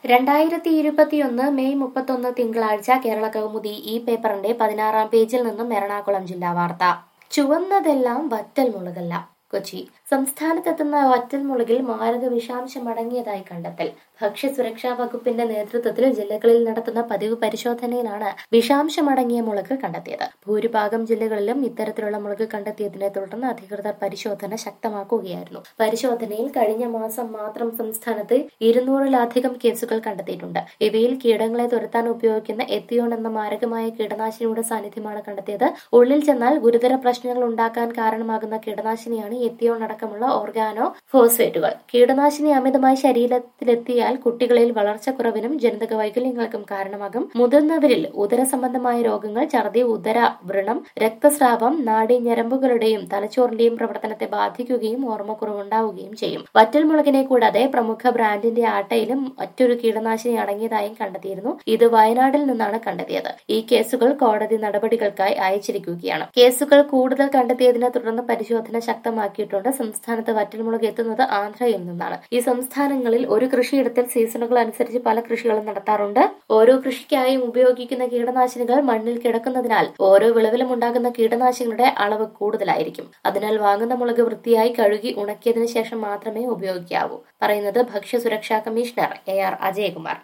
രണ്ടായിരത്തി ഇരുപത്തിയൊന്ന് മെയ് മുപ്പത്തൊന്ന് തിങ്കളാഴ്ച കേരള കൗമുദി ഈ പേപ്പറിന്റെ പതിനാറാം പേജിൽ നിന്നും എറണാകുളം ജില്ലാ വാർത്ത ചുവന്നതെല്ലാം വറ്റൽ മുളകല്ല കൊച്ചി സംസ്ഥാനത്തെത്തുന്ന വറ്റൽ മുളകിൽ മാരക വിഷാംശം അടങ്ങിയതായി കണ്ടെത്തൽ ഭക്ഷ്യസുരക്ഷാ വകുപ്പിന്റെ നേതൃത്വത്തിൽ ജില്ലകളിൽ നടത്തുന്ന പതിവ് പരിശോധനയിലാണ് വിഷാംശമടങ്ങിയ മുളക് കണ്ടെത്തിയത് ഭൂരിഭാഗം ജില്ലകളിലും ഇത്തരത്തിലുള്ള മുളക് കണ്ടെത്തിയതിനെ തുടർന്ന് അധികൃതർ പരിശോധന ശക്തമാക്കുകയായിരുന്നു പരിശോധനയിൽ കഴിഞ്ഞ മാസം മാത്രം സംസ്ഥാനത്ത് ഇരുന്നൂറിലധികം കേസുകൾ കണ്ടെത്തിയിട്ടുണ്ട് ഇവയിൽ കീടങ്ങളെ തുരത്താൻ ഉപയോഗിക്കുന്ന എത്തിയോൺ എന്ന മാരകമായ കീടനാശിനിയുടെ സാന്നിധ്യമാണ് കണ്ടെത്തിയത് ഉള്ളിൽ ചെന്നാൽ ഗുരുതര പ്രശ്നങ്ങൾ ഉണ്ടാക്കാൻ കാരണമാകുന്ന കീടനാശിനിയാണ് എത്തിയോൺ അടക്കമുള്ള ഓർഗാനോ ഫോസ്ഫേറ്റുകൾ കീടനാശിനി അമിതമായി ശരീരത്തിലെത്തിയാൽ കുട്ടികളിൽ വളർച്ചക്കുറവിനും ജനിതക വൈകല്യങ്ങൾക്കും കാരണമാകും മുതിർന്നവരിൽ ഉദര സംബന്ധമായ രോഗങ്ങൾ ഛർദി ഉദര വ്രണം രക്തസ്രാവം നാഡീ ഞരമ്പുകളുടെയും തലച്ചോറിന്റെയും പ്രവർത്തനത്തെ ബാധിക്കുകയും ഓർമ്മക്കുറവുണ്ടാവുകയും ചെയ്യും വറ്റൽമുളകിനെ കൂടാതെ പ്രമുഖ ബ്രാൻഡിന്റെ ആട്ടയിലും മറ്റൊരു കീടനാശിനി അടങ്ങിയതായും കണ്ടെത്തിയിരുന്നു ഇത് വയനാട്ടിൽ നിന്നാണ് കണ്ടെത്തിയത് ഈ കേസുകൾ കോടതി നടപടികൾക്കായി അയച്ചിരിക്കുകയാണ് കേസുകൾ കൂടുതൽ കണ്ടെത്തിയതിനെ തുടർന്ന് പരിശോധന ശക്തമാക്കിയിട്ടുണ്ട് സംസ്ഥാനത്ത് വറ്റൽമുളക് എത്തുന്നത് ആന്ധ്രയിൽ നിന്നാണ് ഈ സംസ്ഥാനങ്ങളിൽ ഒരു കൃഷിയിടത്തിൽ സീസണുകൾ അനുസരിച്ച് പല കൃഷികളും നടത്താറുണ്ട് ഓരോ കൃഷിക്കായും ഉപയോഗിക്കുന്ന കീടനാശിനികൾ മണ്ണിൽ കിടക്കുന്നതിനാൽ ഓരോ വിളവിലും ഉണ്ടാകുന്ന കീടനാശിനികളുടെ അളവ് കൂടുതലായിരിക്കും അതിനാൽ വാങ്ങുന്ന മുളക് വൃത്തിയായി കഴുകി ഉണക്കിയതിനു ശേഷം മാത്രമേ ഉപയോഗിക്കാവൂ പറയുന്നത് ഭക്ഷ്യസുരക്ഷാ കമ്മീഷണർ എ ആർ അജയകുമാർ